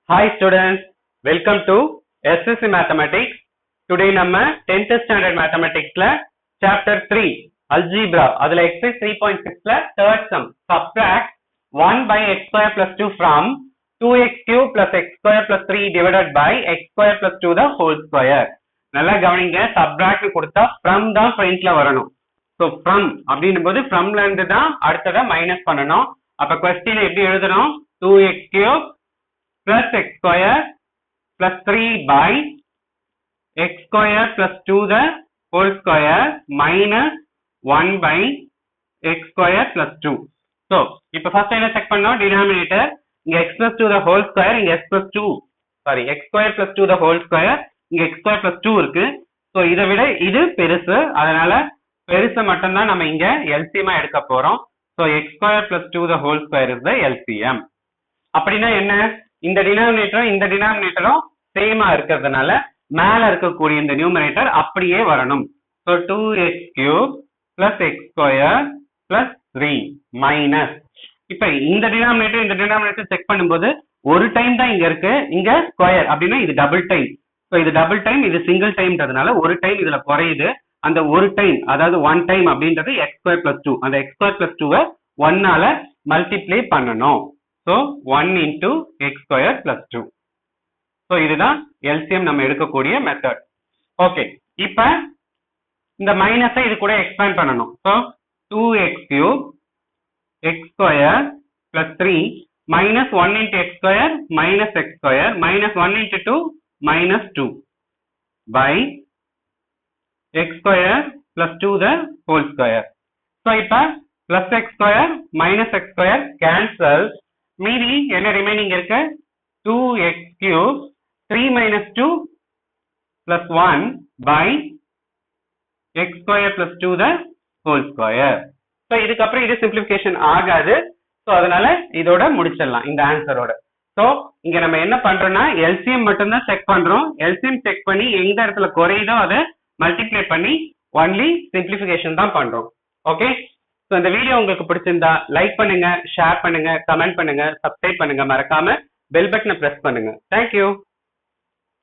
Hi students, welcome to SSC Mathematics. Today நம்ம 10th standard mathematicsல chapter 3 algebra அதுல exercise 3.6ல third sum subtract 1 by x square plus 2 from 2x cube plus x square plus 3 divided by x square plus 2 the whole square. நல்லா கவனிங்க subtract கொடுத்தா from தான் ஃப்ரண்ட்ல வரணும் so from அப்படின்னும் போது ஃப்ரம்ல இருந்து தான் அடுத்ததை மைனஸ் பண்ணணும் அப்ப கொஸ்டின் எப்படி எழுதணும் two x cube plus x square plus three by x square plus two the whole square minus one by x square plus two so இப்போ ஃபர்ஸ்ட் என்ன செக் பண்ணோம் டினாமினேட்டர் இங்க x plus two the whole square இங்க x plus two sorry x square plus two the whole square இங்க x square plus two இருக்கு so இதை விட இது பெருசு அதனால பெருசை மட்டும்தான் நம்ம இங்க எல்சிஎம் எடுக்க போறோம் so x square plus two the whole square is the LCM அப்படின்னா என்ன இந்த டினாமினேட்டரும் இந்த டினாமினேட்டரும் சேமா இருக்கிறதுனால மேல இருக்கக்கூடிய இந்த நியூமரேட்டர் அப்படியே வரணும் so two x cube plus x square plus three minus இப்ப இந்த டினாமினேட்டர் இந்த டினாமினேட்டர் செக் பண்ணும்போது ஒரு டைம் தான் இங்க இருக்கு இங்க ஸ்கொயர் அப்படின்னா இது டபுள் டைம் ஸோ இது டபுள் டைம் இது சிங்கிள் டைம்ன்றதுனால ஒரு டைம் இதுல குறையுது அந்த ஒரு டைம் அதாவது ஒன் டைம் அப்படின்றது எக்ஸ் ஸ்கொயர் பிளஸ் டூ அந்த எக்ஸ் ஸ்கொயர் பிளஸ் டூவை ஒன்னால மல்டிப்ளை பண்ணணும் so one into x square plus two so இதுதான் எல்சிஎம் நம்ம எடுக்கக்கூடிய மெத்தட் ஓகே இப்ப இந்த மைனஸை இது கூட எக்ஸ்பேண்ட் பண்ணணும் so two x cube x square plus three minus one into x square minus x square minus one into two minus two by x square plus 2 the whole square. So இப்ப plus x square minus x square cancel மீதி என்ன remaining இருக்கு 2x cube 3 minus 2 plus 1 by x square plus 2 the whole square. So இதுக்கப்புறம் இது simplification ஆகாது so அதனால இதோட முடிச்சிடலாம் இந்த ஆன்சரோட ஸோ இங்க நம்ம என்ன பண்றோம்னா எல்சிஎம் மட்டும்தான் செக் பண்றோம் எல்சிஎம் செக் பண்ணி எந்த இடத்துல குறையுதோ அதை மல்டிப்ளை பண்ணி ஒன்லி சிம்பிளிஃபிகேஷன் தான் பண்றோம் ஓகே ஸோ இந்த வீடியோ உங்களுக்கு பிடிச்சிருந்தா லைக் பண்ணுங்க ஷேர் பண்ணுங்க கமெண்ட் பண்ணுங்க சப்ஸ்கிரைப் பண்ணுங்க மறக்காம பெல் பட்டனை பிரஸ் பண்ணுங்க தேங்க்யூ